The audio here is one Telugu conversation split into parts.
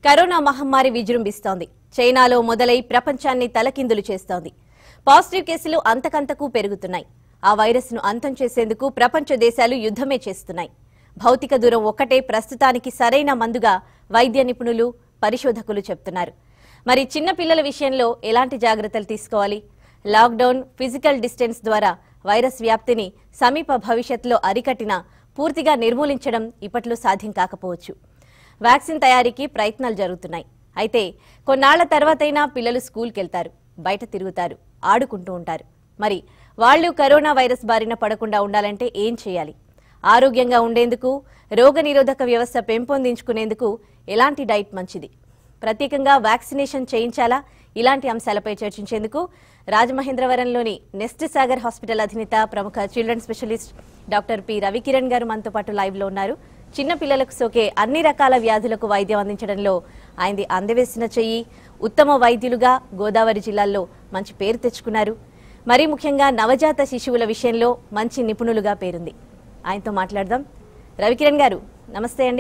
కరోనా మహమ్మారి విజృంభిస్తోంది చైనాలో మొదలై ప్రపంచాన్ని తలకిందులు చేస్తోంది పాజిటివ్ కేసులు అంతకంతకు పెరుగుతున్నాయి ఆ వైరస్ ను అంతం చేసేందుకు ప్రపంచ దేశాలు యుద్ధమే చేస్తున్నాయి భౌతిక దూరం ఒక్కటే ప్రస్తుతానికి సరైన మందుగా వైద్య నిపుణులు పరిశోధకులు చెప్తున్నారు మరి చిన్న పిల్లల విషయంలో ఎలాంటి జాగ్రత్తలు తీసుకోవాలి లాక్డౌన్ ఫిజికల్ డిస్టెన్స్ ద్వారా వైరస్ వ్యాప్తిని సమీప భవిష్యత్తులో అరికట్టినా పూర్తిగా నిర్మూలించడం ఇప్పట్లో సాధ్యం కాకపోవచ్చు వ్యాక్సిన్ తయారీకి ప్రయత్నాలు జరుగుతున్నాయి అయితే కొన్నాళ్ల తర్వాతైనా పిల్లలు స్కూల్కి వెళ్తారు బయట తిరుగుతారు ఆడుకుంటూ ఉంటారు మరి వాళ్ళు కరోనా వైరస్ బారిన పడకుండా ఉండాలంటే ఏం చేయాలి ఆరోగ్యంగా ఉండేందుకు రోగనిరోధక వ్యవస్థ పెంపొందించుకునేందుకు ఎలాంటి డైట్ మంచిది ప్రత్యేకంగా వ్యాక్సినేషన్ చేయించాలా ఇలాంటి అంశాలపై చర్చించేందుకు రాజమహేంద్రవరంలోని నెస్ట్ సాగర్ హాస్పిటల్ అధినేత ప్రముఖ children specialist doctor P Ravikiran గారు మనతో పాటు లైవ్ లో ఉన్నారు చిన్న పిల్లలకు సోకే అన్ని రకాల వ్యాధులకు వైద్యం అందించడంలో ఆయనది అందవేసిన చెయ్యి ఉత్తమ వైద్యులుగా గోదావరి జిల్లాల్లో మంచి పేరు తెచ్చుకున్నారు మరీ ముఖ్యంగా నవజాత శిశువుల విషయంలో మంచి నిపుణులుగా పేరుంది ఆయనతో మాట్లాడదాం రవికిరణ్ గారు నమస్తే అండి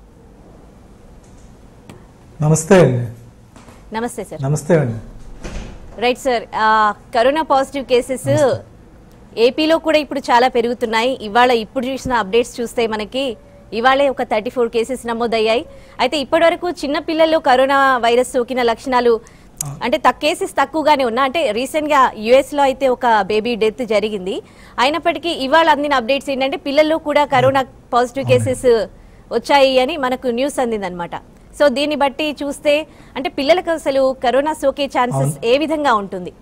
నమస్తే అండి నమస్తే సార్ నమస్తే అండి రైట్ సార్ ఆ, కరోనా పాజిటివ్ కేసెస్ ఏపీలో కూడా ఇప్పుడు చాలా పెరుగుతున్నాయి ఇవాళ ఇప్పుడు చూసిన అప్డేట్స్ చూస్తే మనకి ఇవాళే ఒక థర్టీ ఫోర్ కేసెస్ నమోదయ్యాయి అయితే ఇప్పటి వరకు చిన్న పిల్లల్లో కరోనా వైరస్ సోకిన లక్షణాలు అంటే తక్కువ కేసెస్ తక్కువగానే ఉన్నా అంటే రీసెంట్ గా యుఎస్ లో అయితే ఒక బేబీ డెత్ జరిగింది అయినప్పటికీ ఇవాళ అందిన అప్డేట్స్ ఏంటంటే పిల్లల్లో కూడా కరోనా పాజిటివ్ కేసెస్ వచ్చాయి అని మనకు న్యూస్ అందిందనమాట సో దీన్ని బట్టి చూస్తే అంటే పిల్లలకు అసలు కరోనా సోకే ఛాన్సెస్ ఏ విధంగా ఉంటుంది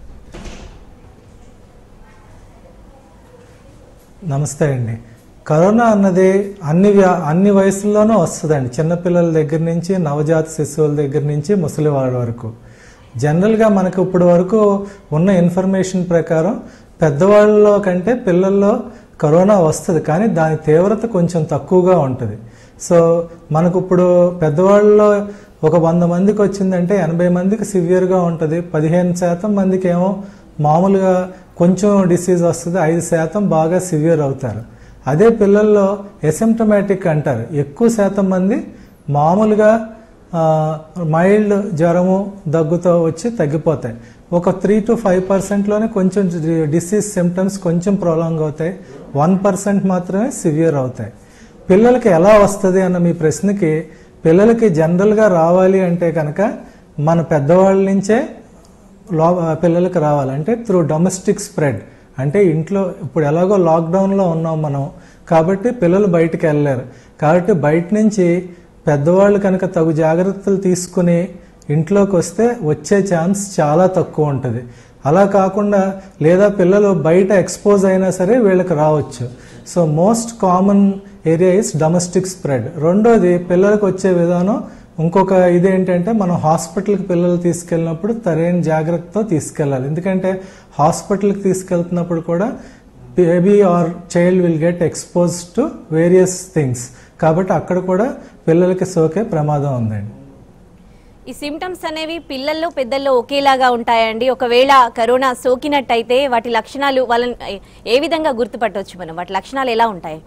నమస్తే అండి కరోనా అన్నది అన్ని వ్యా- అన్ని వయసుల్లోనూ వస్తుందండి చిన్నపిల్లల దగ్గర నుంచి నవజాత శిశువుల దగ్గర నుంచి ముసలి వాళ్ళ వరకు జనరల్గా మనకు ఇప్పుడు వరకు ఉన్న ఇన్ఫర్మేషన్ ప్రకారం పెద్దవాళ్ళలో కంటే పిల్లల్లో కరోనా వస్తుంది కానీ దాని తీవ్రత కొంచెం తక్కువగా ఉంటుంది సో మనకు ఇప్పుడు పెద్దవాళ్ళలో ఒక వంద మందికి వచ్చిందంటే ఎనభై మందికి సివియర్గా ఉంటుంది పదిహేను శాతం మందికి ఏమో మామూలుగా కొంచెం డిసీజ్ వస్తుంది ఐదు శాతం బాగా సివియర్ అవుతారు అదే పిల్లల్లో ఎసిమ్టమాటిక్ అంటారు ఎక్కువ శాతం మంది మామూలుగా ఆ, మైల్డ్ జ్వరము దగ్గుతో వచ్చి తగ్గిపోతాయి ఒక త్రీ టు ఫైవ్ పర్సెంట్లోనే కొంచెం డిసీజ్ సిమ్టమ్స్ కొంచెం ప్రొలాంగ్ అవుతాయి వన్ పర్సెంట్ మాత్రమే సివియర్ అవుతాయి పిల్లలకి ఎలా వస్తుంది అన్న మీ ప్రశ్నకి పిల్లలకి జనరల్గా రావాలి అంటే కనుక మన పెద్దవాళ్ళ నుంచే లో పిల్లలకి రావాలి అంటే త్రూ డొమెస్టిక్ స్ప్రెడ్ అంటే ఇంట్లో ఇప్పుడు ఎలాగో లాక్డౌన్లో ఉన్నాం మనం కాబట్టి పిల్లలు బయటికి వెళ్ళలేరు కాబట్టి బయట నుంచి పెద్దవాళ్ళు కనుక తగు జాగ్రత్తలు తీసుకుని ఇంట్లోకి వస్తే వచ్చే ఛాన్స్ చాలా తక్కువ ఉంటుంది అలా కాకుండా లేదా పిల్లలు బయట ఎక్స్పోజ్ అయినా సరే వీళ్ళకి రావచ్చు so most common area is domestic spread రెండోది పిల్లలకు వచ్చే విధానం ఇంకొక ఇదేంటంటే మనం హాస్పిటల్కి పిల్లలు తీసుకెళ్ళినప్పుడు సరైన జాగ్రత్తతో తీసుకెళ్ళాలి ఎందుకంటే హాస్పిటల్కి తీసుకెళ్తున్నప్పుడు కూడా baby or child will get expose to various things కాబట్టి అక్కడ కూడా పిల్లలకి సోకే ప్రమాదం ఉందండి ఈ సిమ్టమ్స్ అనేవి పిల్లల్లో పెద్దల్లో ఒకేలాగా ఉంటాయండి ఒకవేళ కరోనా సోకినట్టయితే వాటి లక్షణాలు వాళ్ళని ఏ- ఏ విధంగా గుర్తుపట్టవచ్చు మనం వాటి లక్షణాలు ఎలా ఉంటాయి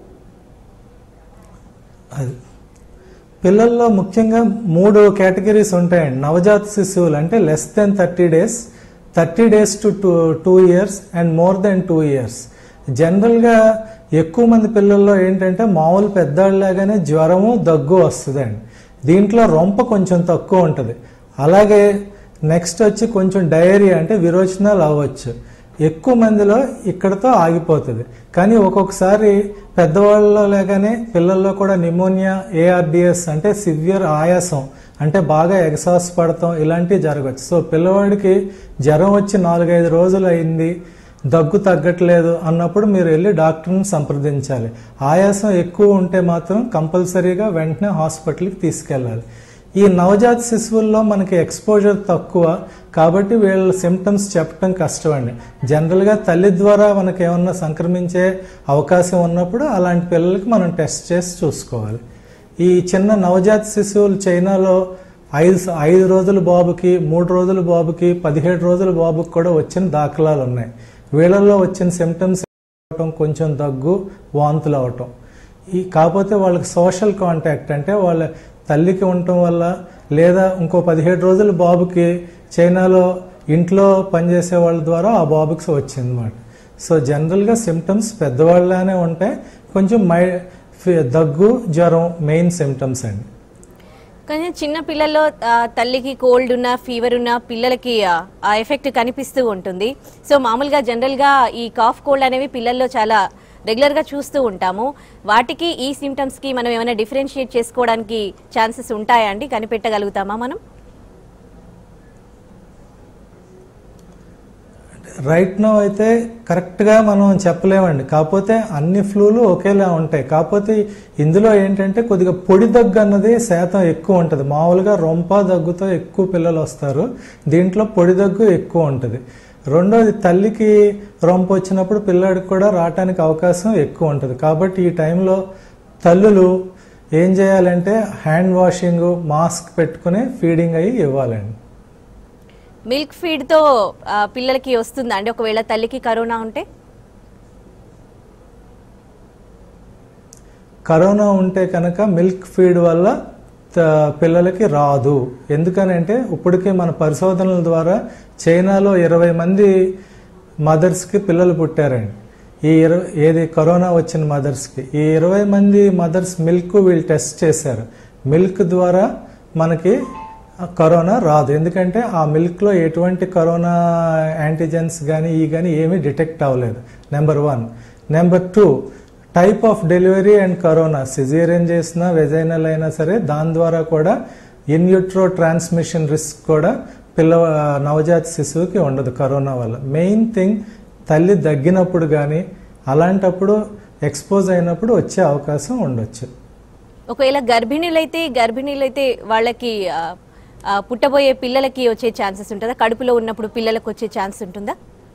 అది పిల్లల్లో ముఖ్యంగా మూడు కేటగిరీస్ ఉంటాయండి నవజాత శిశువులు అంటే less than thirty days thirty days to two two years and more than two years జనరల్గా ఎక్కువ మంది పిల్లల్లో ఏంటంటే మామూలు పెద్దవాళ్ళలాగానే జ్వరము దగ్గు వస్తుందండి దీంట్లో రొంప కొంచెం తక్కువ ఉంటుంది అలాగే నెక్స్ట్ వచ్చి కొంచెం డయేరియా అంటే విరోచనాలు అవ్వచ్చు ఎక్కువ మందిలో ఇక్కడతో ఆగిపోతుంది కానీ ఒక్కొక్కసారి పెద్దవాళ్ళలో లేగానే పిల్లల్లో కూడా నిమోనియా ఏఆర్డిఎస్ అంటే సివియర్ ఆయాసం అంటే బాగా ఎగసాస్ పడతాం ఇలాంటివి జరగచ్చు సో పిల్లవాడికి జ్వరం వచ్చి నాలుగైదు రోజులు అయింది దగ్గు తగ్గట్లేదు అన్నప్పుడు మీరు వెళ్ళి డాక్టర్ని సంప్రదించాలి ఆయాసం ఎక్కువ ఉంటే మాత్రం కంపల్సరీగా వెంటనే హాస్పిటల్కి తీసుకెళ్ళాలి ఈ నవజాత శిశువుల్లో మనకి ఎక్స్పోజర్ తక్కువ కాబట్టి వీళ్ళ సిమ్టమ్స్ చెప్పడం కష్టం అండి జనరల్గా తల్లి ద్వారా మనకి ఏమన్నా సంక్రమించే అవకాశం ఉన్నప్పుడు అలాంటి పిల్లలకి మనం టెస్ట్ చేసి చూసుకోవాలి ఈ చిన్న నవజాత శిశువులు చైనాలో ఐదు స- ఐదు రోజుల బాబుకి మూడు రోజుల బాబుకి పదిహేడు రోజుల బాబుకి కూడా వచ్చిన దాఖలాలు ఉన్నాయి వీళ్ళల్లో వచ్చిన సిమ్టమ్స్ అవటం కొంచెం దగ్గు వాంతులు అవటం ఈ కాకపోతే వాళ్ళకి సోషల్ కాంటాక్ట్ అంటే వాళ్ళ తల్లికి ఉండటం వల్ల లేదా ఇంకో పదిహేడు రోజులు బాబుకి చైనాలో ఇంట్లో పనిచేసే వాళ్ళ ద్వారా ఆ బాబుకి వచ్చింది అనమాట సో జనరల్గా సిమ్టమ్స్ పెద్దవాళ్ళనే ఉంటాయి కొంచెం మై ఫి- దగ్గు జ్వరం మెయిన్ సిమ్టమ్స్ అండి కొంచెం చిన్న పిల్లల్లో ఆ, తల్లికి కోల్డ్ ఉన్న ఫీవర్ ఉన్న పిల్లలకి ఆ, ఆ ఎఫెక్ట్ కనిపిస్తూ ఉంటుంది సో మామూలుగా జనరల్గా ఈ కాఫ్ కోల్డ్ అనేవి పిల్లల్లో చాలా రెగ్యులర్గా చూస్తూ ఉంటాము వాటికి ఈ సిమ్టమ్స్కి మనం ఏమైనా డిఫరెన్షియేట్ చేసుకోవడానికి ఛాన్సెస్ ఉంటాయా అండి కనిపెట్టగలుగుతామా మనం రైట్ నో అయితే కరెక్ట్గా మనం చెప్పలేమండి కాకపోతే అన్ని ఫ్లూలు ఒకేలా ఉంటాయి కాకపోతే ఇందులో ఏంటంటే కొద్దిగా పొడి దగ్గు అన్నది శాతం ఎక్కువ ఉంటుంది మామూలుగా రొంప దగ్గుతో ఎక్కువ పిల్లలు వస్తారు దీంట్లో పొడి దగ్గు ఎక్కువ ఉంటుంది రెండోది తల్లికి రొంప వచ్చినప్పుడు పిల్లాడికి కూడా రావటానికి అవకాశం ఎక్కువ ఉంటుంది కాబట్టి ఈ టైంలో తల్లులు ఏం చేయాలంటే హ్యాండ్ వాషింగ్ మాస్క్ పెట్టుకుని ఫీడింగ్ అయ్యి ఇవ్వాలండి మిల్క్ ఫీడ్తో ఆ, పిల్లలకి వస్తుందా అండి ఒకవేళ తల్లికి కరోనా ఉంటే కరోనా ఉంటే కనుక మిల్క్ ఫీడ్ వల్ల త- పిల్లలకి రాదు ఎందుకనంటే ఇప్పటికే మన పరిశోధనల ద్వారా చైనాలో ఇరవై మంది మదర్స్కి పిల్లలు పుట్టారండి ఈ ఇరవై ఏది కరోనా వచ్చిన మదర్స్కి ఈ ఇరవై మంది మదర్స్ మిల్క్ వీళ్ళు టెస్ట్ చేశారు మిల్క్ ద్వారా మనకి కరోనా రాదు ఎందుకంటే ఆ మిల్క్లో ఎటువంటి కరోనా యాంటీజెన్స్ కానీ ఈ కానీ ఏమీ డిటెక్ట్ అవ్వలేదు number one number two type of delivery and corona caesarean చేసినా వెజైనల్ అయినా సరే దాని ద్వారా కూడా ఇన్యూట్రో ట్రాన్స్మిషన్ రిస్క్ కూడా పిల్ల నవజాత శిశువుకి ఉండదు కరోనా వల్ల మెయిన్ థింగ్ తల్లి దగ్గినప్పుడు కానీ అలాంటప్పుడు ఎక్స్పోజ్ అయినప్పుడు వచ్చే అవకాశం ఉండొచ్చు ఒకవేళ గర్భిణీలైతే గర్భిణీలైతే వాళ్ళకి ఆ, ఆ, పుట్టబోయే పిల్లలకి వచ్చే ఛాన్సెస్ ఉంటుందా కడుపులో ఉన్నప్పుడు పిల్లలకు వచ్చే ఛాన్స్ ఉంటుందా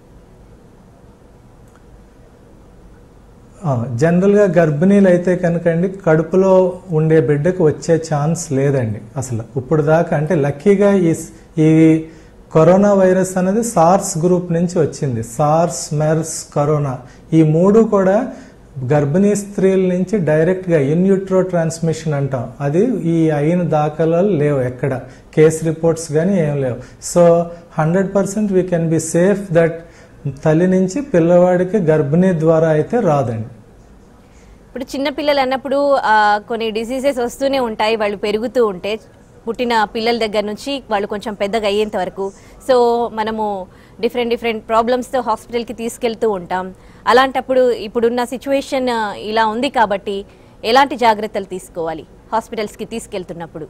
ఆ, జనరల్గా గర్భిణీలు అయితే కనుకండి కడుపులో ఉండే బిడ్డకు వచ్చే ఛాన్స్ లేదండి అసలు ఇప్పుడు దాకా అంటే లక్కీగా ఈ ఈ కరోనా వైరస్ అనేది సార్స్ గ్రూప్ నుంచి వచ్చింది సార్స్ మెర్స్ కరోనా ఈ మూడు కూడా గర్భిణీ స్త్రీల నుంచి డైరెక్ట్గా ఇన్యూట్రో ట్రాన్స్మిషన్ అంటాం అది ఈ అయిన దాఖలాలు లేవు ఎక్కడ కేస్ రిపోర్ట్స్ కానీ ఏం లేవు so hundred percent we can be safe that తల్లి నుంచి పిల్లవాడికి గర్భిణీ ద్వారా అయితే రాదండి ఇప్పుడు చిన్న పిల్లలు అన్నప్పుడు ఆ, కొన్ని డిసీజెస్ వస్తూనే ఉంటాయి వాళ్ళు పెరుగుతూ ఉంటే పుట్టిన పిల్లల దగ్గర నుంచి వాళ్ళు కొంచెం పెద్దగా అయ్యేంత వరకు సో మనము డిఫరెంట్ డిఫరెంట్ ప్రాబ్లమ్స్తో హాస్పిటల్కి తీసుకెళ్తూ ఉంటాం అలాంటప్పుడు ఇప్పుడున్న సిచ్యువేషన్ ఇలా ఉంది కాబట్టి ఎలాంటి జాగ్రత్తలు తీసుకోవాలి హాస్పిటల్స్కి తీసుకెళ్తున్నప్పుడు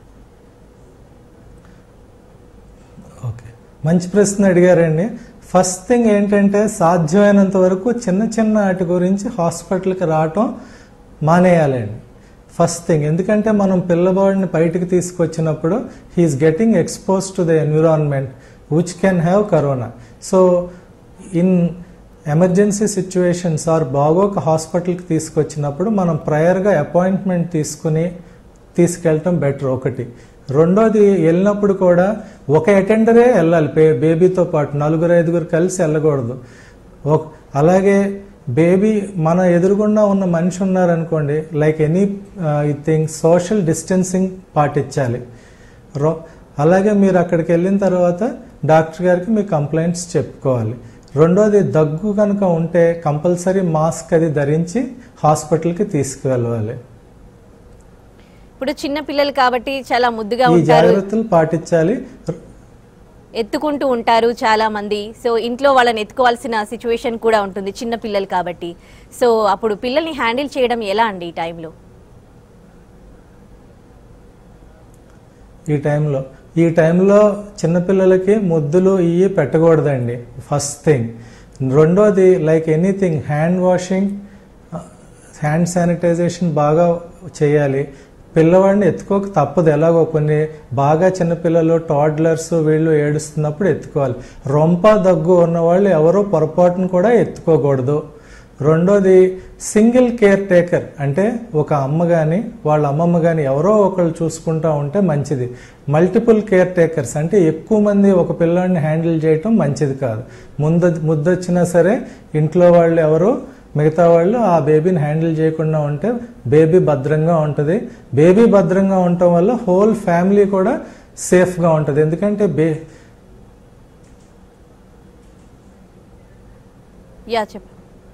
ఓకే మంచి ప్రశ్న అడిగారండి ఫస్ట్ థింగ్ ఏంటంటే సాధ్యమైనంత వరకు చిన్న చిన్న వాటి గురించి హాస్పిటల్కి రావటం మానేయాలండి ఫస్ట్ థింగ్ ఎందుకంటే మనం పిల్లవాడిని బయటికి తీసుకొచ్చినప్పుడు he's getting expose to the environment which can have corona so in emergency situations or బాగోక హాస్పిటల్కి తీసుకొచ్చినప్పుడు మనం ప్రయర్గా అపాయింట్మెంట్ తీసుకుని తీసుకెళ్ళటం బెటర్ ఒకటి రెండోది వెళ్ళినప్పుడు కూడా ఒక అటెండరే వెళ్ళాలి బే బేబీతో పాటు నలుగురు ఐదుగురు కలిసి వెళ్ళకూడదు ఒక అలాగే బేబీ మన ఎదురుగుండా ఉన్న మనిషి ఉన్నారనుకోండి like anything social distancing పాటించాలి రో అలాగే మీరు అక్కడికి వెళ్ళిన తర్వాత డాక్టర్ గారికి మీ కంప్లైంట్స్ చెప్పుకోవాలి రెండోది దగ్గు కనుక ఉంటే కంపల్సరీ మాస్క్ అది ధరించి హాస్పిటల్కి తీసుకువెళ్ళాలి ఇప్పుడు చిన్న పిల్లలు కాబట్టి చాలా ముద్దుగా ఈ ఉంటారు జాగ్రత్తలు పాటించాలి ఎత్తుకుంటూ ఉంటారు చాలా మంది సో ఇంట్లో వాళ్ళని ఎత్తుకోవాల్సిన సిచ్యువేషన్ కూడా ఉంటుంది చిన్న పిల్లలు కాబట్టి సో అప్పుడు పిల్లల్ని హ్యాండిల్ చేయడం ఎలా అండి ఈ టైంలో ఈ టైంలో ఈ టైంలో చిన్నపిల్లలకి ముద్దులు ఇవి పెట్టకూడదండి ఫస్ట్ థింగ్ రెండోది like anything hand washing hand sanitization బాగా చేయాలి పిల్లవాడిని ఎత్తుకోక తప్పదు ఎలాగో కొన్ని బాగా చిన్నపిల్లలు టాడ్లర్స్ వీళ్ళు ఏడుస్తున్నప్పుడు ఎత్తుకోవాలి రొంప దగ్గు ఉన్న వాళ్ళు ఎవరో పొరపాటును కూడా ఎత్తుకోకూడదు రెండోది సింగిల్ కేర్ టేకర్ అంటే ఒక అమ్మ కానీ వాళ్ళ అమ్మమ్మ కానీ ఎవరో ఒకళ్ళు చూసుకుంటా ఉంటే మంచిది మల్టిపుల్ కేర్ టేకర్స్ అంటే ఎక్కువ మంది ఒక పిల్లాడిని హ్యాండిల్ చేయటం మంచిది కాదు ముందు ముద్దొచ్చినా సరే ఇంట్లో వాళ్ళు ఎవరు మిగతా వాళ్ళు ఆ బేబీని హ్యాండిల్ చేయకుండా ఉంటే బేబీ భద్రంగా ఉంటుంది బేబీ భద్రంగా ఉండటం వల్ల హోల్ ఫ్యామిలీ కూడా సేఫ్గా ఉంటుంది ఎందుకంటే బే యా చెప్పు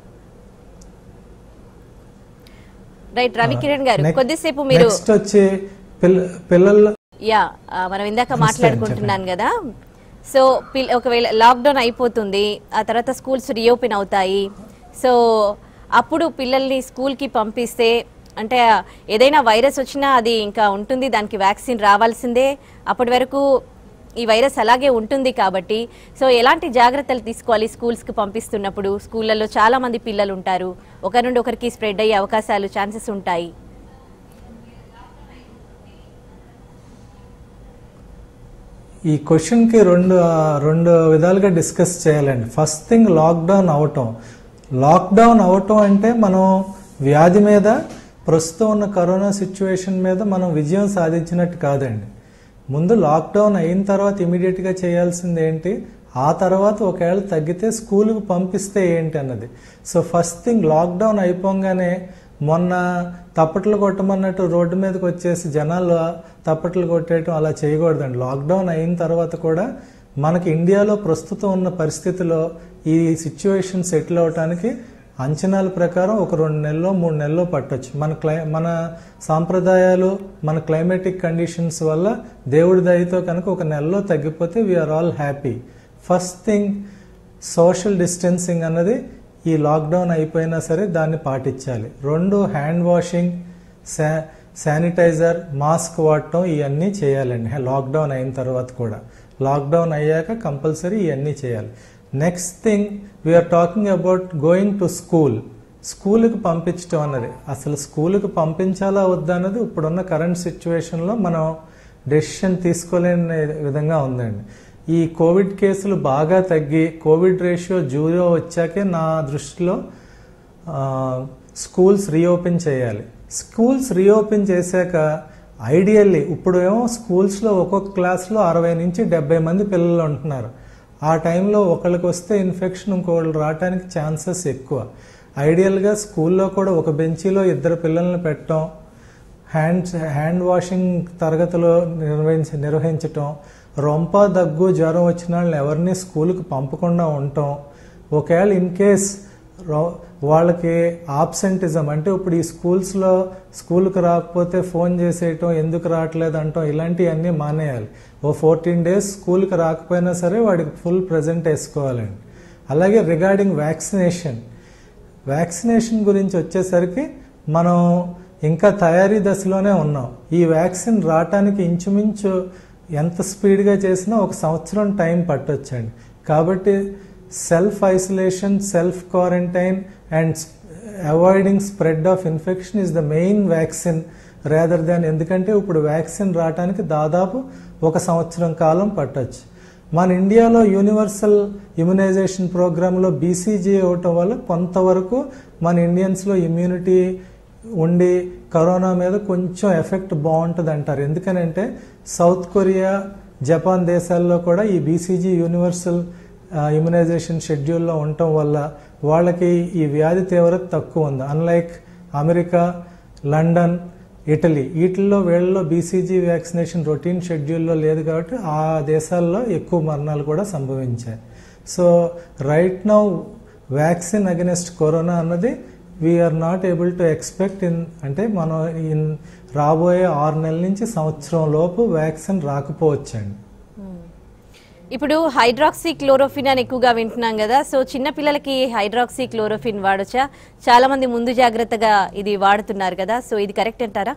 రైట్ రవికిరణ్ గారు నెక్- కొద్దిసేపు మీరు నెక్స్ట్ వచ్చి పిల్ల పిల్లలు యా ఆ, మనం ఇందాక నమస్తే, మాట్లాడుకుంటున్నాను కదా సో పిల్- ఒకవేళ లాక్డౌన్ అయిపోతుంది ఆ తర్వాత స్కూల్స్ రీఓపెన్ అవుతాయి సో అప్పుడు పిల్లల్ని స్కూల్కి పంపిస్తే అంటే ఏదైనా వైరస్ వచ్చినా అది ఇంకా ఉంటుంది దానికి వ్యాక్సిన్ రావాల్సిందే అప్పటి వరకు ఈ వైరస్ అలాగే ఉంటుంది కాబట్టి సో ఎలాంటి జాగ్రత్తలు తీసుకోవాలి స్కూల్స్కి పంపిస్తున్నప్పుడు స్కూళ్ళల్లో చాలా మంది పిల్లలు ఉంటారు ఒకరి నుండి ఒకరికి స్ప్రెడ్ అయ్యే అవకాశాలు ఛాన్సెస్ ఉంటాయి ఈ క్వశ్చన్కి రెండు రెండు విధాలుగా డిస్కస్ చేయాలండి ఫస్ట్ థింగ్ లాక్డౌన్ అవటం లాక్డౌన్ అవటం అంటే మనం వ్యాధి మీద ప్రస్తుతం ఉన్న కరోనా సిచ్యువేషన్ మీద మనం విజయం సాధించినట్టు కాదండి ముందు లాక్డౌన్ అయిన తర్వాత ఇమీడియట్గా చేయాల్సింది ఏంటి ఆ తర్వాత ఒకవేళ తగ్గితే స్కూల్కి పంపిస్తే ఏంటి అన్నది సో ఫస్ట్ థింగ్ లాక్డౌన్ అయిపోగానే మొన్న తప్పట్లు కొట్టమన్నట్టు రోడ్డు మీదకి వచ్చేసి జనాలు తప్పట్లు కొట్టేయటం అలా చేయకూడదండి లాక్డౌన్ అయిన తర్వాత కూడా మనకి ఇండియాలో ప్రస్తుతం ఉన్న పరిస్థితిలో ఈ సిచ్యువేషన్ సెటిల్ అవడానికి అంచనాల ప్రకారం ఒక రెండు నెలలో మూడు నెలల్లో పట్టొచ్చు మన క్లై మన సాంప్రదాయాలు మన క్లైమేటిక్ కండిషన్స్ వల్ల దేవుడి దయతో కనుక ఒక నెలలో తగ్గిపోతే we are all happy first thing social distancing అన్నది ఈ లాక్డౌన్ అయిపోయినా సరే దాన్ని పాటించాలి రెండు హ్యాండ్ వాషింగ్ శా శానిటైజర్ మాస్క్ వాడటం ఇవన్నీ చేయాలండి లాక్డౌన్ అయిన తర్వాత కూడా లాక్డౌన్ అయ్యాక కంపల్సరీ ఇవన్నీ చేయాలి next thing we are talking about going to school స్కూల్కి పంపించడం అన్నది అసలు స్కూల్కి పంపించాలా వద్దా అన్నది ఇప్పుడున్న కరెంట్ సిచ్యువేషన్లో మనం డెసిషన్ తీసుకోలేని విధంగా ఉందండి ఈ కోవిడ్ కేసులు బాగా తగ్గి కోవిడ్ రేషియో జీరో వచ్చాకే నా దృష్టిలో ఆ, స్కూల్స్ రీఓపెన్ చేయాలి స్కూల్స్ రీఓపెన్ చేశాక ఐడియల్లీ ఇప్పుడు ఏమో స్కూల్స్లో ఒక్కొక్క క్లాస్లో అరవై నుంచి డెబ్బై మంది పిల్లలు ఉంటున్నారు ఆ టైంలో ఒకళ్ళకి వస్తే ఇన్ఫెక్షన్ ఇంకోళ్ళు రావడానికి ఛాన్సెస్ ఎక్కువ ఐడియల్గా స్కూల్లో కూడా ఒక బెంచీలో ఇద్దరు పిల్లల్ని పెట్టడం హ్యాండ్ హ్యాండ్ వాషింగ్ తరగతులు నిర్వహించ నిర్వహించటం రొంప దగ్గు జ్వరం వచ్చిన వాళ్ళని ఎవరిని స్కూల్కి పంపకుండా ఉండటం ఒకవేళ ఇన్ కేస్ వాళ్ళకి ఆబ్సెంటిజం అంటే ఇప్పుడు ఈ స్కూల్స్లో స్కూల్కి రాకపోతే ఫోన్ చేసేయటం ఎందుకు రావట్లేదు అంటాం ఇలాంటివన్నీ మానేయాలి ఓ ఫోర్టీన్ డేస్ స్కూల్కి రాకపోయినా సరే వాడికి ఫుల్ ప్రజెంట్ వేసుకోవాలండి అలాగే రిగార్డింగ్ వ్యాక్సినేషన్ వ్యాక్సినేషన్ గురించి వచ్చేసరికి మనం ఇంకా తయారీ దశలోనే ఉన్నాం ఈ వ్యాక్సిన్ రావటానికి ఇంచుమించు ఎంత స్పీడ్గా చేసినా ఒక సంవత్సరం టైం పట్టొచ్చండి కాబట్టి self isolation self quarantine and avoiding spread of infection is the main vaccine rather than ఎందుకంటే ఇప్పుడు వ్యాక్సిన్ రావడానికి దాదాపు ఒక సంవత్సరం కాలం పట్టొచ్చు మన ఇండియాలో యూనివర్సల్ ఇమ్యునైజేషన్ ప్రోగ్రాంలో బీసీజీ అవటం వల్ల కొంతవరకు మన ఇండియన్స్లో ఇమ్యూనిటీ ఉండి కరోనా మీద కొంచెం ఎఫెక్ట్ బాగుంటుంది అంటారు ఎందుకనంటే సౌత్ కొరియా జపాన్ దేశాల్లో కూడా ఈ బీసీజీ యూనివర్సల్ ఇమ్యునైజేషన్ షెడ్యూల్లో ఉండటం వల్ల వాళ్ళకి ఈ వ్యాధి తీవ్రత తక్కువ ఉంది అన్లైక్ అమెరికా లండన్ ఇటలీ వీటిల్లో వీళ్ళలో బీసీజీ వ్యాక్సినేషన్ రొటీన్ షెడ్యూల్లో లేదు కాబట్టి ఆ దేశాల్లో ఎక్కువ మరణాలు కూడా సంభవించాయి so right now vaccine against corona అన్నది we are not able to expect in అంటే మనం ఇన్ రాబోయే ఆరు నెలల నుంచి సంవత్సరం లోపు వ్యాక్సిన్ రాకపోవచ్చండి ఇప్పుడు హైడ్రాక్సీ క్లోరోఫిన్ అని ఎక్కువగా వింటున్నాం కదా సో చిన్న పిల్లలకి హైడ్రాక్సీ క్లోరోఫిన్ వాడొచ్చా చాలా మంది ముందు జాగ్రత్తగా ఇది వాడుతున్నారు కదా సో ఇది కరెక్ట్ అంటారా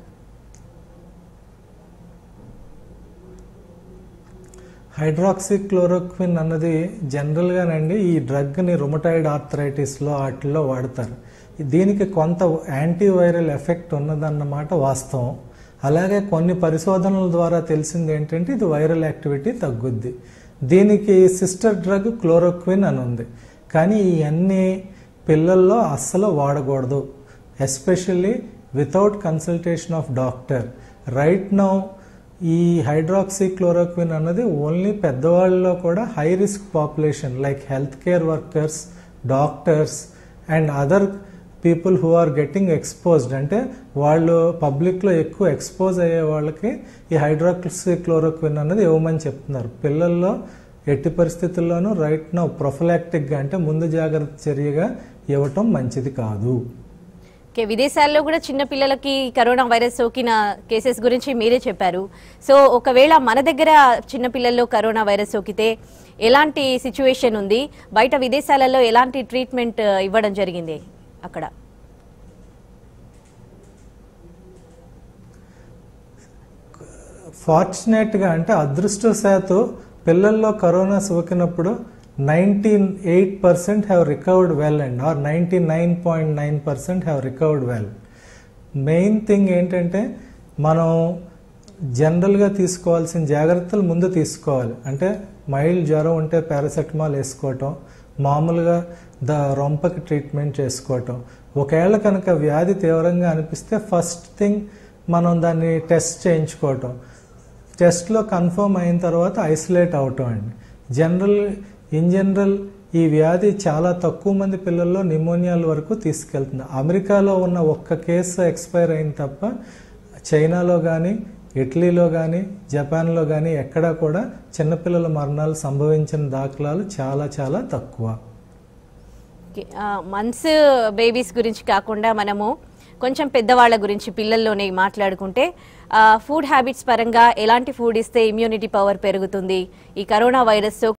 హైడ్రాక్సీ క్లోరోక్విన్ అన్నది జనరల్గానండి ఈ డ్రగ్ని రుమటాయిడ్ ఆర్థరైటిస్లో వాటిల్లో వాడతారు దీనికి కొంత యాంటీవైరల్ ఎఫెక్ట్ ఉన్నదన్నమాట వాస్తవం అలాగే కొన్ని పరిశోధనల ద్వారా తెలిసింది ఏంటంటే ఇది వైరల్ యాక్టివిటీ తగ్గుద్ది దీనికి సిస్టర్ డ్రగ్ క్లోరోక్విన్ అని ఉంది కానీ ఇవన్నీ పిల్లల్లో అస్సలు వాడకూడదు especially without consultation of doctor right now ఈ హైడ్రాక్సీ క్లోరోక్విన్ అన్నది ఓన్లీ పెద్దవాళ్ళలో కూడా high risk population like health care workers doctors and other people who are getting exposed అంటే వాళ్ళు పబ్లిక్లో ఎక్కువ ఎక్స్పోజ్ అయ్యే వాళ్ళకి ఈ హైడ్రాక్సీ క్లోరోక్విన్ అన్నది ఇవ్వమని చెప్తున్నారు పిల్లల్లో ఎట్టి పరిస్థితుల్లోనూ రైట్ నో ప్రొఫలాక్టిక్గా అంటే ముందు జాగ్రత్త చర్యగా ఇవ్వటం మంచిది కాదు ఓకే విదేశాల్లో కూడా చిన్న పిల్లలకి కరోనా వైరస్ సోకిన కేసెస్ గురించి మీరే చెప్పారు సో ఒకవేళ మన దగ్గర చిన్న పిల్లల్లో కరోనా వైరస్ సోకితే ఎలాంటి సిచ్యువేషన్ ఉంది బయట విదేశాలలో ఎలాంటి ట్రీట్మెంట్ ఆ, ఇవ్వడం జరిగింది అక్కడ ఫార్చునేట్గా అంటే అదృష్టవశాత్తు పిల్లల్లో కరోనా సోకినప్పుడు nineteen eight percent have recovered well and are ninety nine point nine percent have recovered well main thing ఏంటంటే మనం జనరల్గా తీసుకోవాల్సిన జాగ్రత్తలు ముందు తీసుకోవాలి అంటే మైల్డ్ జ్వరం ఉంటే పారాసెటమాల్ వేసుకోవటం మామూలుగా ద రొంపకి ట్రీట్మెంట్ చేసుకోవటం ఒకవేళ కనుక వ్యాధి తీవ్రంగా అనిపిస్తే ఫస్ట్ థింగ్ మనం దాన్ని టెస్ట్ చేయించుకోవటం టెస్ట్లో కన్ఫర్మ్ అయిన తర్వాత ఐసోలేట్ అవటం అండి జనరల్ ఇన్ జనరల్ ఈ వ్యాధి చాలా తక్కువ మంది పిల్లల్లో నిమోనియాల వరకు తీసుకెళ్తుంది అమెరికాలో ఉన్న ఒక్క కేసు ఎక్స్పైర్ అయింది తప్ప చైనాలో కానీ ఇటలీలో కానీ జపాన్లో కానీ ఎక్కడా కూడా చిన్నపిల్లల మరణాలు సంభవించిన దాఖలాలు చాలా చాలా తక్కువ మంత్స్ బేబీస్ గురించి కాకుండా మనము కొంచెం పెద్దవాళ్ళ గురించి పిల్లల్లోనే మాట్లాడుకుంటే ఫుడ్ హ్యాబిట్స్ పరంగా ఎలాంటి ఫుడ్ ఇస్తే ఇమ్యూనిటీ పవర్ పెరుగుతుంది ఈ కరోనా వైరస్ సో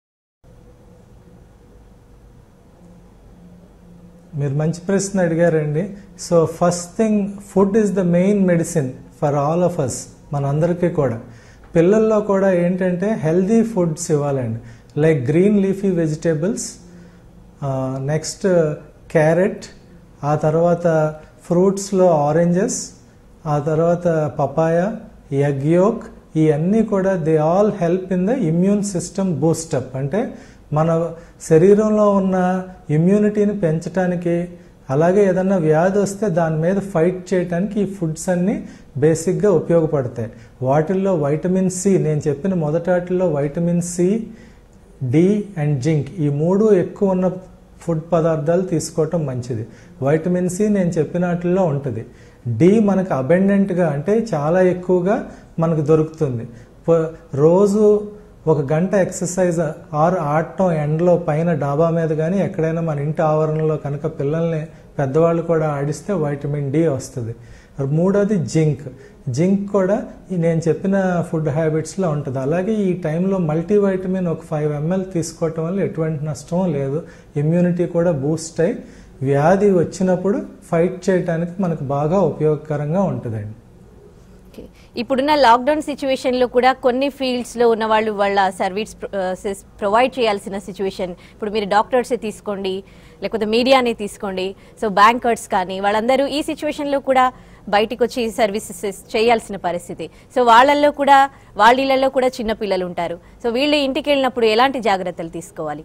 మీరు మంచి ప్రశ్న అడిగారండి so first thing food is the main medicine for all of us మనందరికీ కూడా పిల్లల్లో కూడా ఏంటంటే హెల్దీ ఫుడ్స్ ఇవ్వాలండి like green leafy vegetables next carrot ఆ తర్వాత ఫ్రూట్స్లో ఆరెంజెస్ ఆ తర్వాత పపాయ ఎగ్ యోక్ ఇవన్నీ కూడా they all help in the immune system boost up అంటే మన శరీరంలో ఉన్న ఇమ్యూనిటీని పెంచడానికి అలాగే ఏదన్నా వ్యాధి వస్తే దాని మీద ఫైట్ చేయడానికి ఈ ఫుడ్స్ అన్నీ బేసిక్గా ఉపయోగపడతాయి వాటిల్లో వైటమిన్ సి నేను చెప్పిన మొదటాటిలో vitamin C D and zinc ఈ మూడు ఎక్కువ ఉన్న ఫుడ్ పదార్థాలు తీసుకోవటం మంచిది వైటమిన్ సి నేను చెప్పిన వాటిల్లో ఉంటుంది డి మనకు అబెండెంట్గా అంటే చాలా ఎక్కువగా మనకు దొరుకుతుంది ప- రోజు ఒక గంట ఎక్సర్సైజ్ ఆర్ ఆడటం ఎండలో పైన డాబా మీద కానీ ఎక్కడైనా మన ఇంటి ఆవరణలో కనుక పిల్లల్ని పెద్దవాళ్ళు కూడా ఆడిస్తే వైటమిన్ డి వస్తుంది మూడోది జింక్ జింక్ కూడా ఈ నేను చెప్పిన ఫుడ్ హ్యాబిట్స్లో ఉంటుంది అలాగే ఈ టైంలో మల్టీవైటమిన్ ఒక ఫైవ్ ఎంఎల్ తీసుకోవటం వల్ల ఎటువంటి నష్టం లేదు ఇమ్యూనిటీ కూడా బూస్ట్ అయి వ్యాధి వచ్చినప్పుడు ఫైట్ చేయడానికి మనకు బాగా ఉపయోగకరంగా ఉంటుందండి ఓకే. ఇప్పుడున్న లాక్డౌన్ సిచ్యువేషన్ లో కూడా కొన్ని ఫీల్డ్స్ లో ఉన్న వాళ్ళు వాళ్ళ సర్వీస్ ప్రొవైడ్ చేయాల్సిన సిచ్యువేషన్ ఇప్పుడు మీరు డాక్టర్స్ తీసుకోండి లేకపోతే మీడియాని తీసుకోండి సో బ్యాంకర్స్ కానీ వాళ్ళందరూ ఈ సిచ్యువేషన్ లో కూడా బయటికి వచ్చి సర్వీసెస్ చేయాల్సిన పరిస్థితి సో వాళ్ళల్లో కూడా వాళ్ళ ఇళ్లలో కూడా చిన్న పిల్లలు ఉంటారు సో వీళ్ళు ఇంటికి వెళ్ళినప్పుడు ఎలాంటి జాగ్రత్తలు తీసుకోవాలి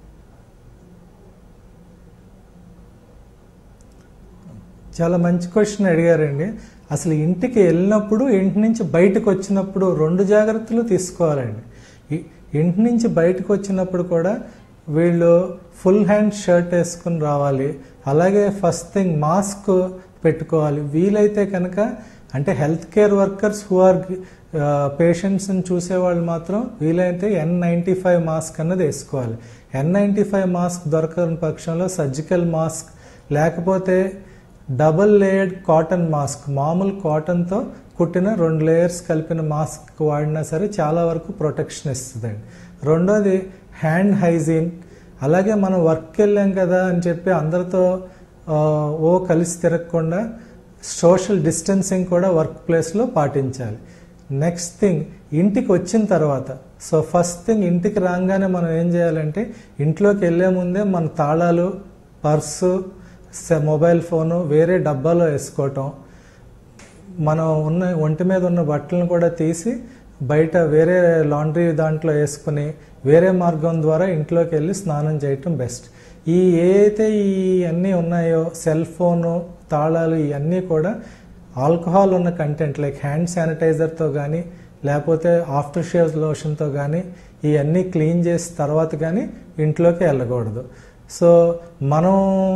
చాలా మంచి క్వశ్చన్ అడిగారండి అసలు ఇంటికి వెళ్ళినప్పుడు ఇంటి నుంచి బయటకు వచ్చినప్పుడు రెండు జాగ్రత్తలు తీసుకోవాలండి ఇ- ఇంటి నుంచి బయటకు వచ్చినప్పుడు కూడా వీళ్ళు ఫుల్ హ్యాండ్ షర్ట్ వేసుకుని రావాలి అలాగే ఫస్ట్ థింగ్ మాస్క్ పెట్టుకోవాలి వీలైతే కనుక అంటే health care workers who are పేషెంట్స్ని చూసేవాళ్ళు మాత్రం వీలైతే ఎన్ నైంటీ ఫైవ్ మాస్క్ అన్నది వేసుకోవాలి ఎన్ నైంటీ ఫైవ్ మాస్క్ దొరకని పక్షంలో సర్జికల్ మాస్క్ లేకపోతే డబుల్ లేయర్డ్ కాటన్ మాస్క్ మామూలు కాటన్తో కుట్టిన రెండు లేయర్స్ కలిపిన మాస్క్ వాడినా సరే చాలా వరకు ప్రొటెక్షన్ ఇస్తుందండి రెండోది హ్యాండ్ హైజీన్ అలాగే మనం వర్క్కి వెళ్ళాం కదా అని చెప్పి అందరితో ఆ, ఓ కలిసి తిరగకుండా సోషల్ డిస్టెన్సింగ్ కూడా వర్క్ ప్లేస్లో పాటించాలి నెక్స్ట్ థింగ్ ఇంటికి వచ్చిన తర్వాత సో ఫస్ట్ థింగ్ ఇంటికి రాగానే మనం ఏం చేయాలంటే ఇంట్లోకి వెళ్ళే ముందే మన తాళాలు పర్సు సె- మొబైల్ ఫోను వేరే డబ్బాలో వేసుకోవటం మనం ఉన్న ఒంటి మీద ఉన్న బట్టలను కూడా తీసి బయట వేరే లాండ్రీ దాంట్లో వేసుకుని వేరే మార్గం ద్వారా ఇంట్లోకి వెళ్ళి స్నానం చేయటం బెస్ట్ ఈ ఏ అయితే ఈ అన్నీ ఉన్నాయో సెల్ ఫోను తాళాలు ఇవన్నీ కూడా ఆల్కహాల్ ఉన్న కంటెంట్ లైక్ హ్యాండ్ శానిటైజర్తో కానీ లేకపోతే ఆఫ్టర్ షేవ్ లోషన్తో కానీ ఇవన్నీ క్లీన్ చేసిన తర్వాత కానీ ఇంట్లోకి వెళ్ళకూడదు సో మనం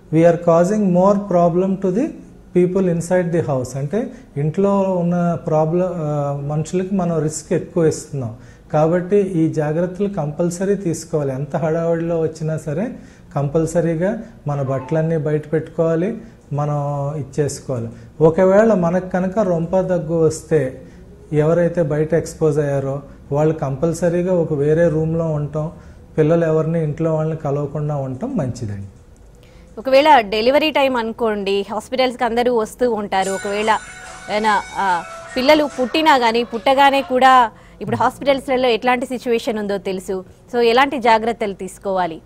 we are causing more problem to the people inside the house అంటే ఇంట్లో ఉన్న ప్రాబ్లం మనుషులకి మనం రిస్క్ ఎక్కువ ఇస్తున్నాం కాబట్టి ఈ జాగ్రత్తలు కంపల్సరీ తీసుకోవాలి ఎంత హడావుడిలో వచ్చినా సరే కంపల్సరీగా మన బట్టలన్నీ బయట పెట్టుకోవాలి మనం ఇచ్చేసుకోవాలి ఒకవేళ మనకు కనుక రొంప దగ్గు వస్తే ఎవరైతే బయట ఎక్స్పోజ్ అయ్యారో వాళ్ళు కంపల్సరీగా ఒక వేరే రూమ్లో ఉండటం పిల్లలు ఎవరిని ఇంట్లో వాళ్ళని కలవకుండా ఉండటం మంచిదండి ఒకవేళ డెలివరీ టైం అనుకోండి హాస్పిటల్స్కి అందరూ వస్తూ ఉంటారు ఒకవేళ ఏమైనా ఆ, పిల్లలు పుట్టినా కానీ పుట్టగానే కూడా ఇప్పుడు హాస్పిటల్స్లలో ఎట్లాంటి సిచ్యువేషన్ ఉందో తెలుసు సో ఎలాంటి జాగ్రత్తలు తీసుకోవాలి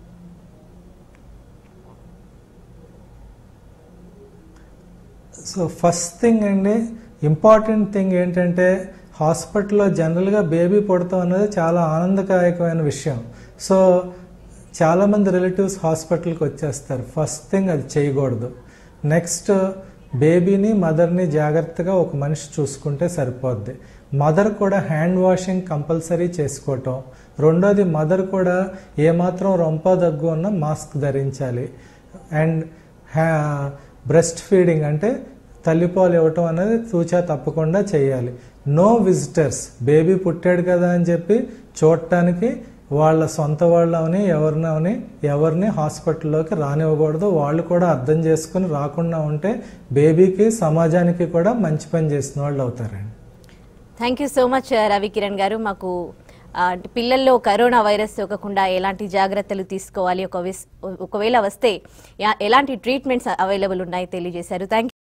సో ఫస్ట్ థింగ్ అండి ఇంపార్టెంట్ థింగ్ ఏంటంటే హాస్పిటల్లో జనరల్గా బేబీ పుడతాం అనేది చాలా ఆనందదాయకమైన విషయం సో చాలామంది రిలేటివ్స్ హాస్పిటల్కి వచ్చేస్తారు ఫస్ట్ థింగ్ అది చేయకూడదు నెక్స్ట్ బేబీని మదర్ని జాగ్రత్తగా ఒక మనిషి చూసుకుంటే సరిపోద్ది మదర్ కూడా హ్యాండ్ వాషింగ్ కంపల్సరీ చేసుకోవటం రెండోది మదర్ కూడా ఏమాత్రం రొంప దగ్గు ఉన్న మాస్క్ ధరించాలి అండ్ హ్యా బ్రెస్ట్ ఫీడింగ్ అంటే తల్లిపాలు ఇవ్వటం అనేది తూచా తప్పకుండా చేయాలి నో విజిటర్స్ బేబీ పుట్టాడు కదా అని చెప్పి చూడటానికి వాళ్ళ సొంత వాళ్ళని ఎవరినవని ఎవరిని హాస్పిటల్లోకి రానివ్వకూడదు వాళ్ళు కూడా అర్థం చేసుకుని రాకుండా ఉంటే బేబీకి సమాజానికి కూడా మంచి పని చేసిన వాళ్ళు అవుతారండి thank you so much Ravi Kiran గారు మాకు ఆ, అంటే పిల్లల్లో కరోనా వైరస్ సోకకుండా ఎలాంటి జాగ్రత్తలు తీసుకోవాలి ఒక విస్- ఒకవేళ వస్తే యా- ఎలాంటి ట్రీట్మెంట్స్ అవైలబుల్ ఉన్నాయి తెలియజేశారు థ్యాంక్